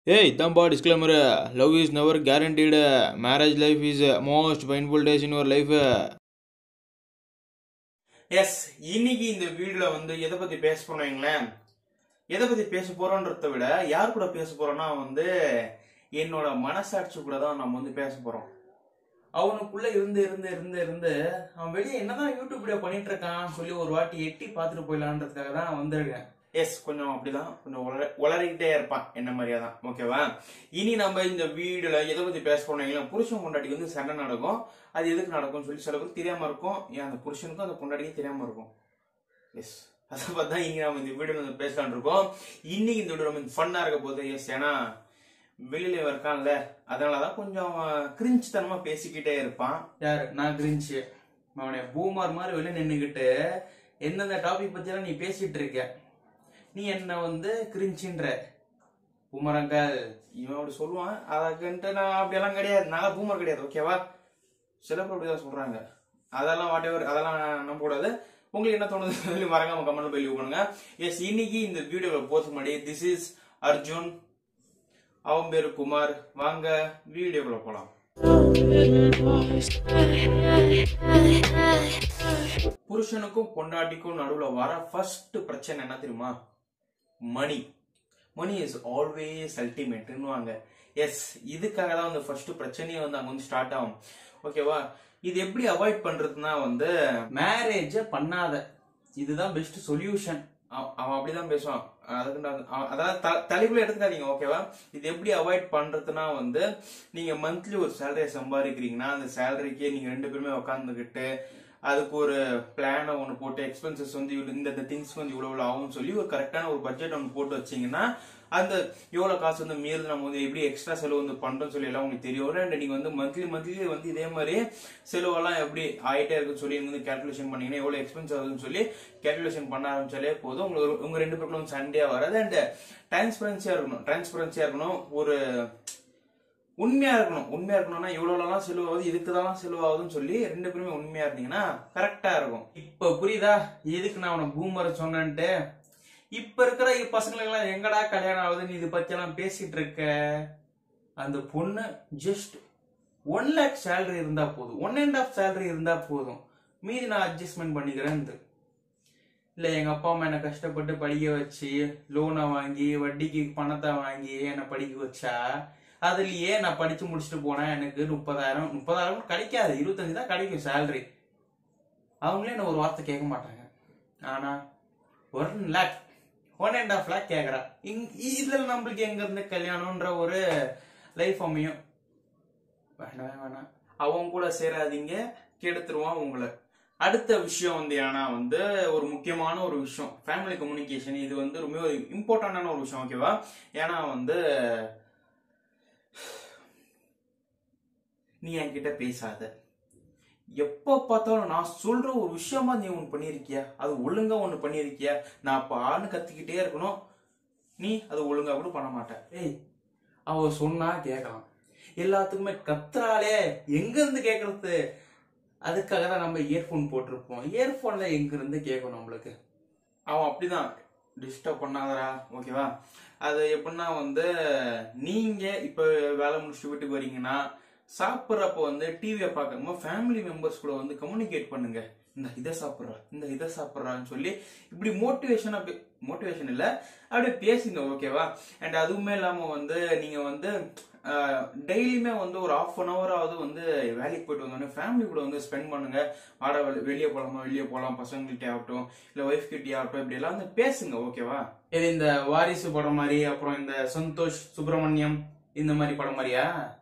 ஏய் இதான்பா disclaimer love is never guaranteed marriage life is most painful days in your life yes இன்னைக்கு இந்த வீடியோல வந்து எதை பத்தி பேச போறீங்களேன் எதை பத்தி பேச போறோன்றத விட யார் கூட பேச போறோம்னா வந்து என்னோட மனசாட்சி கூட தான் நம்ம வந்து பேச போறோம் அவனுக்குள்ள இருந்து இருந்து இருந்து இருந்து அவன் வெளியே என்னதான் யூடியூப் வீடியோ பண்ணிட்டு இருக்கான் சொல்லி ஒரு வாட்டி எட்டி பார்த்துட்டு போயிடலான்றதுக்காக தான் நான் வந்திருக்கேன் எஸ் கொஞ்சம் அப்படிதான் கொஞ்சம் உளற உளறிக்கிட்டே இருப்பான் என்ன மாதிரியா தான் ஓகேவா இனி நம்ம இந்த வீடியோல எதை பத்தி பேச போனீங்களா புருஷன் பொண்டாட்டிக்கு வந்து சண்டை நடக்கும் அது எதுக்கு நடக்கும்னு சொல்லி சில பேருக்கு தெரியாம இருக்கும் ஏன் அந்த புருஷனுக்கும் அந்த பொண்டாட்டிக்கும் தெரியாம இருக்கும் எஸ் அதை பார்த்து தான் இங்க நம்ம இந்த வீடியோல வந்து பேசலாம்னு இருக்கோம் இன்னைக்கு இந்த வீடியோ ரொம்ப ஃபன்னா இருக்க போகுது எஸ் ஏன்னா வெளியில இவன் இருக்கான்ல அதனாலதான் கொஞ்சம் கிரிஞ்ச் தனமா பேசிக்கிட்டே இருப்பான் யாரு நான் கிரிஞ்சு அவனை பூமார் மாதிரி வெளியே நின்னுக்கிட்டு எந்தெந்த டாபிக் பத்தியெல்லாம் நீ பேசிட்டு இருக்க நீ என்ன வந்து கிரிஞ்சின்ற பூமரங்கள் இவன் அப்படி சொல்லுவான் அதுக்குன்ட்டு நான் அப்படியெல்லாம் கிடையாது நான் பூமர் கிடையாது ஓகேவா சில பேர் அப்படிதான் சொல்றாங்க அதெல்லாம் வாட் அதெல்லாம் நம்ப கூடாது உங்களுக்கு என்ன தோணுது சொல்லி மறக்காம கமெண்ட் போய் லீவ் பண்ணுங்க எஸ் இன்னைக்கு இந்த வீடியோவை போறதுக்கு முன்னாடி திஸ் இஸ் அர்ஜுன் அவன் பேரு குமார் வாங்க வீடியோக்குள்ள போலாம் புருஷனுக்கும் பொண்டாட்டிக்கும் நடுவுல வர ஃபர்ஸ்ட் பிரச்சனை என்ன தெரியுமா மணி மணி இஸ் ஆல்வேஸ் அல்டிமேட்னுவாங்க எஸ் இதுக்காக தான் வந்து ஃபர்ஸ்ட் பிரச்சனையே வந்து அங்க வந்து ஸ்டார்ட் ஆகும் ஓகேவா இது எப்படி அவாய்ட் பண்றதுன்னா வந்து மேரேஜ பண்ணாத இதுதான் பெஸ்ட் சொல்யூஷன் அவன் அப்படிதான் பேசுவான் அதுக்கு நான் அவன் அதாவது த- தலைப்புல எடுத்துக்காதீங்க ஓகேவா இது எப்படி அவாய்ட் பண்றதுன்னா வந்து நீங்க மந்த்லி ஒரு சேலரியை சம்பாதிக்கிறீங்கன்னா அந்த சேலரிக்கே நீங்க ரெண்டு பேருமே உட்காந்துக்கிட்டு அதுக்கு ஒரு பிளானை ஒன்று போட்டு எக்ஸ்பென்சஸ் வந்து இவ்வளவு இந்த இந்த திங்ஸ் வந்து இவ்வளோ இவ்வளோ ஆகும்னு சொல்லி ஒரு கரெக்டான ஒரு பட்ஜெட் ஒன்று போட்டு வச்சீங்கன்னா அந்த எவ்வளோ காசு வந்து மீறுது நம்ம வந்து எப்படி எக்ஸ்ட்ரா செலவு வந்து பண்றோம்னு சொல்லி எல்லாம் உங்களுக்கு தெரியும் ரெண்டு நீங்க வந்து மந்த்லி மந்த்லி வந்து இதே மாதிரி செலவெல்லாம் எப்படி ஆயிட்டே இருக்குன்னு சொல்லி வந்து கேல்குலேஷன் பண்ணீங்கன்னா எவ்வளோ எக்ஸ்பென்ஸ் ஆகுதுன்னு சொல்லி கேல்குலேஷன் பண்ண ஆரம்பிச்சாலே போதும் உங்களுக்கு உங்க ரெண்டு பேருக்குள்ள வந்து சண்டையா வராது அண்ட் டிரான்ஸ்பரன்சியா இருக்கணும் டிரான்ஸ்பரன்சியா இருக்கணும் ஒரு உண்மையா இருக்கணும் உண்மையா இருக்கணும்னா இவ்வளவுலாம் செலவாகுது இதுக்கு தான் செலவாகுதுன்னு சொல்லி ரெண்டு பேருமே உண்மையா இருந்தீங்கன்னா கரெக்டா இருக்கும் இப்ப புரியுதா எதுக்கு நான் உனக்கு பூமர் சொன்னேன்ட்டு இப்ப இருக்கிற பசங்களுக்கு எல்லாம் எங்கடா கல்யாணம் ஆகுதுன்னு இது பத்தி எல்லாம் பேசிட்டு இருக்க அந்த பொண்ணு ஜஸ்ட் ஒன் லேக் சேலரி இருந்தா போதும் ஒன் அண்ட் ஆஃப் சேலரி இருந்தா போதும் மீதி நான் அட்ஜஸ்ட்மெண்ட் பண்ணிக்கிறேன் இல்ல எங்க அப்பா அம்மா என்ன கஷ்டப்பட்டு படிக்க வச்சு லோனை வாங்கி வட்டிக்கு பணத்தை வாங்கி என்னை படிக்க வச்சா அதுலயே நான் படிச்சு முடிச்சுட்டு போனா எனக்கு முப்பதாயிரம் முப்பதாயிரம் கிடைக்காது இருபத்தஞ்சு தான் கிடைக்கும் சேலரி அவங்களே என்ன ஒரு வார்த்தை கேட்க மாட்டாங்க ஆனா one lakh one and half lakh கேக்குறா இங்- இதுல நம்மளுக்கு எங்க இருந்து கல்யாணம்ன்ற ஒரு லைஃப் அமையும் வேணாம் வேணாம் அவன் கூட சேராதீங்க கெடுத்துருவான் உங்களை அடுத்த விஷயம் வந்து ஏன்னா வந்து ஒரு முக்கியமான ஒரு விஷயம் ஃபேமிலி கம்யூனிகேஷன் இது வந்து ரொம்ப இம்பார்ட்டண்டான ஒரு விஷயம் ஓகேவா ஏன்னா வந்து நீ என்கிட்ட பேசாத எப்ப பார்த்தாலும் நான் சொல்ற ஒரு விஷயமா நீ ஒண்ணு பண்ணிருக்கியா அது ஒழுங்கா ஒண்ணு பண்ணிருக்கியா நான் பான்னு கத்திக்கிட்டே இருக்கணும் நீ அது ஒழுங்கா கூட பண்ண மாட்ட ஏய் அவ சொன்னா கேட்கலாம் எல்லாத்துக்குமே கத்துறாளே எங்க இருந்து கேக்குறது அதுக்காக தான் நம்ம இயர்போன் போட்டிருப்போம் இயர்போன்ல எங்க இருந்து கேட்கும் நம்மளுக்கு அவன் அப்படிதான் டிஸ்டர்ப் பண்ணாதடா ஓகேவா அது எப்படின்னா வந்து நீங்க இப்ப வேலை முடிச்சுட்டு வீட்டுக்கு வரீங்கன்னா சாப்பிட்றப்ப வந்து டிவியை பார்க்காம ஃபேமிலி மெம்பர்ஸ் கூட வந்து கம்யூனிகேட் பண்ணுங்க இந்த இதை சாப்பிட்றா இந்த இதை சாப்பிட்றான்னு சொல்லி இப்படி மோட்டிவேஷனா மோட்டிவேஷன் இல்ல அப்படியே பேசுங்க ஓகேவா அண்ட் அதுவுமே இல்லாம வந்து நீங்க வந்து டெய்லியுமே வந்து ஒரு ஆஃப் அன் ஹவராவது வந்து வேலைக்கு போயிட்டு வந்தோடனே ஃபேமிலி கூட வந்து ஸ்பெண்ட் பண்ணுங்க ஆட வெளியே போலாமா வெளியே போகலாம் பசங்கள்கிட்ட ஆகட்டும் இல்ல ஒய்ஃப் கிட்டே ஆகட்டும் இப்படி எல்லாம் வந்து பேசுங்க ஓகேவா இது இந்த வாரிசு படம் மாதிரி அப்புறம் இந்த சந்தோஷ் சுப்பிரமணியம் இந்த மாதிரி படம் மாதிரியா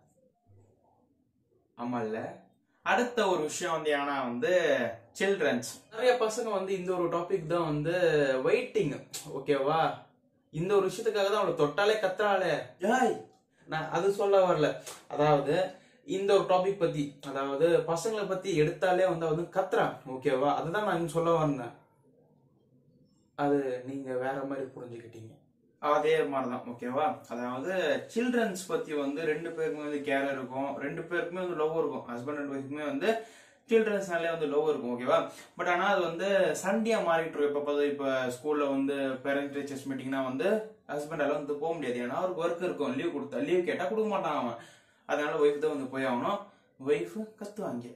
ஆமா இல்ல அடுத்த ஒரு விஷயம் வந்து ஏன்னா வந்து சில்ட்ரன்ஸ் நிறைய பசங்க வந்து இந்த ஒரு டாபிக் தான் வந்து வெயிட்டிங் ஓகேவா இந்த ஒரு விஷயத்துக்காக தான் அவளை தொட்டாலே கத்துறாளே ஏய் நான் அது சொல்ல வரல அதாவது இந்த ஒரு டாபிக் பத்தி அதாவது பசங்களை பத்தி எடுத்தாலே வந்து அவ வந்து கத்துறான் ஓகேவா அதுதான் நான் சொல்ல வந்தேன் அது நீங்க வேற மாதிரி புரிஞ்சுக்கிட்டீங்க அதே மாதிரிதான் ஓகேவா அதாவது சில்ட்ரன்ஸ் பத்தி வந்து ரெண்டு பேருக்குமே வந்து கேர் இருக்கும் ரெண்டு பேருக்குமே வந்து லவ் இருக்கும் ஹஸ்பண்ட் அண்ட் ஒய்ஃப்க்குமே வந்து சில்ட்ரன்ஸ்னாலே வந்து லவ் இருக்கும் ஓகேவா பட் ஆனா அது வந்து சண்டையா மாறிட்டு இருக்கும் இப்போ பார்த்து இப்போ ஸ்கூல்ல வந்து பேரண்ட் டீச்சர்ஸ் மீட்டிங்னா வந்து ஹஸ்பண்டால வந்து போக முடியாது ஏன்னா அவருக்கு ஒர்க் இருக்கும் லீவ் கொடுத்தா லீவ் கேட்டா கொடுக்க மாட்டான் அவன் அதனால ஒய்ஃப் தான் வந்து போய் ஆகணும் ஒய்ஃப் கத்துவாங்க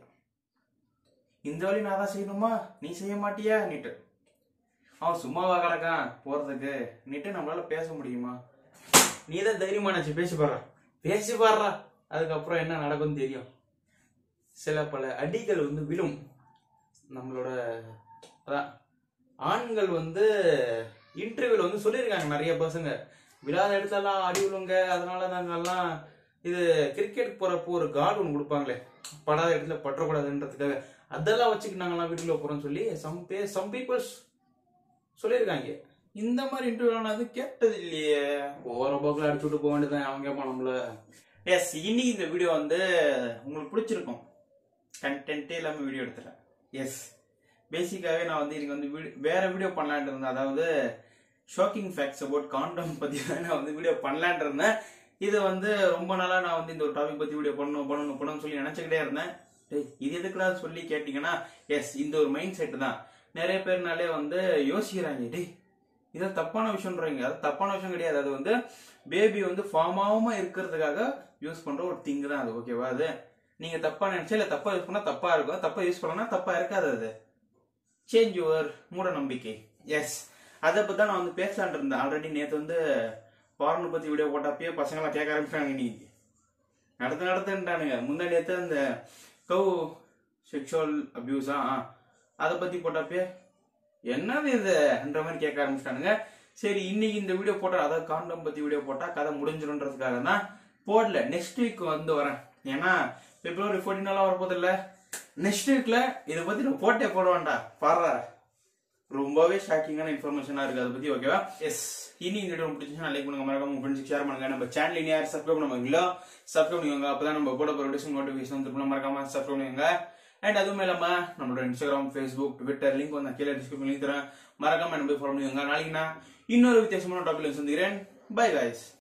இந்த வழி நான் தான் செய்யணுமா நீ செய்ய மாட்டியா நீட்டு அவன் சும்மாவா கிடக்கான் போறதுக்கு நீட்டு நம்மளால பேச முடியுமா நீ தான் தைரியமா நினைச்சு பேசி பாடுறா பேசி பாடுறா அதுக்கப்புறம் என்ன நடக்கும்னு தெரியும் சில பல அடிகள் வந்து விழும் நம்மளோட அதான் ஆண்கள் வந்து இன்டர்வியூல வந்து சொல்லியிருக்காங்க நிறைய பசங்க விழாத இடத்துலலாம் அடி விழுங்க அதனால நாங்கெல்லாம் இது கிரிக்கெட் போறப்போ ஒரு கார்டு ஒன்று கொடுப்பாங்களே படாத இடத்துல பற்றக்கூடாதுன்றதுக்காக அதெல்லாம் வச்சுக்கிட்டு நாங்கெல்லாம் வீட்டுல போறோம்னு சொல்லி சம் பே சம் பீப்புள்ஸ் சொல்லியிருக்காங்க இந்த மாதிரி இன்டர்வியூ நான் அது கேட்டது இல்லையே போற போக்கில் அடிச்சுட்டு போக வேண்டியதான் அவங்க கேட்பான் நம்மள எஸ் இன்னைக்கு இந்த வீடியோ வந்து உங்களுக்கு பிடிச்சிருக்கும் கண்டென்ட்டே இல்லாமல் வீடியோ எடுத்துறேன் எஸ் பேசிக்காகவே நான் வந்து இன்னைக்கு வந்து வீடியோ வேற வீடியோ பண்ணலான்ட்டு இருந்தேன் அதாவது ஷாக்கிங் ஃபேக்ட்ஸ் அபவுட் காண்டம் பற்றி தான் நான் வந்து வீடியோ பண்ணலான்ட்டு இருந்தேன் இது வந்து ரொம்ப நாளாக நான் வந்து இந்த ஒரு டாபிக் பற்றி வீடியோ பண்ணணும் பண்ணணும் பண்ணணும்னு சொல்லி நினச்சிக்கிட்டே இருந்தேன் டேய் இது எதுக்குடா சொல்லி கேட்டிங்கன்னா எஸ் இந்த ஒரு மைண்ட் செட் தான் நிறைய பேர்னாலே வந்து யோசிக்கிறாங்க டேய் இது தப்பான விஷயம்ன்றீங்க அது தப்பான விஷயம் கிடையாது அது வந்து பேபி வந்து ஃபார்ம் ஆகாம இருக்கிறதுக்காக யூஸ் பண்ற ஒரு திங் தான் அது ஓகேவா அது நீங்க தப்பா நினைச்சா இல்ல தப்பா யூஸ் பண்ணா தப்பா இருக்கும் தப்பா யூஸ் பண்ணா தப்பா இருக்காது அது சேஞ்ச் யுவர் மூட நம்பிக்கை எஸ் அதை பத்தி தான் நான் வந்து பேசலான் இருந்தேன் ஆல்ரெடி நேத்து வந்து பாரன் பத்தி வீடியோ போட்டப்பயே பசங்களாம் கேட்க ஆரம்பிச்சாங்க இன்னைக்கு நடத்து நடத்துன்ட்டானுங்க முன்னாடி நேத்து அந்த கவு செக்ஷுவல் அபியூஸா அதை பத்தி போட்டப்பயே என்னது இதுன்ற மாதிரி கேட்க ஆரம்பிச்சிட்டானுங்க சரி இன்னைக்கு இந்த வீடியோ போட்டா அதாவது காண்டம் பத்தி வீடியோ போட்டா கதை முடிஞ்சிடும்ன்றதுக்காக தான் போடல நெக்ஸ்ட் வீக் வந்து வரேன் ஏன்னா பிப்ரவரி ஃபோர்டீன் எல்லாம் வரப்போது இல்ல நெக்ஸ்ட் வீக்ல இதை பத்தி நான் போட்டே போடுவேன்டா பாடுறா ரொம்பவே ஷாக்கிங்கான இன்ஃபர்மேஷனா இருக்கு அதை பத்தி ஓகேவா எஸ் இனி இந்த வீடியோ பிடிச்சிச்சுன்னா லைக் பண்ணுங்க மறக்காம உங்க ஃப்ரெண்ட்ஸ் ஷேர் பண்ணுங்க நம்ம சேனல் இனி யார் சப்ஸ்கிரைப் பண்ணுவீங்களோ சப்ஸ்கிரைப் பண்ணுவாங்க அப்பதான் நம்ம போட போற நோட்டிஃபிகேஷன் திரும்ப மறக்காம சப்ஸ்கிரைப் பண்ணுவீங்க அண்ட் அதுவும் இல்லாம நம்மளோட இன்ஸ்டாகிராம் ஃபேஸ்புக் ட்விட்டர் லிங்க் வந்து கீழே டிஸ்கிரிப்ஷன் லிங்க் தரேன் மறக்காம என்ன போய் ஃபாலோ பண்ணுவீங்க நாளைக்கு நான் இன்னொரு வித்தியாசமான டாபிக்ல சந்திக்கிறேன் பை guys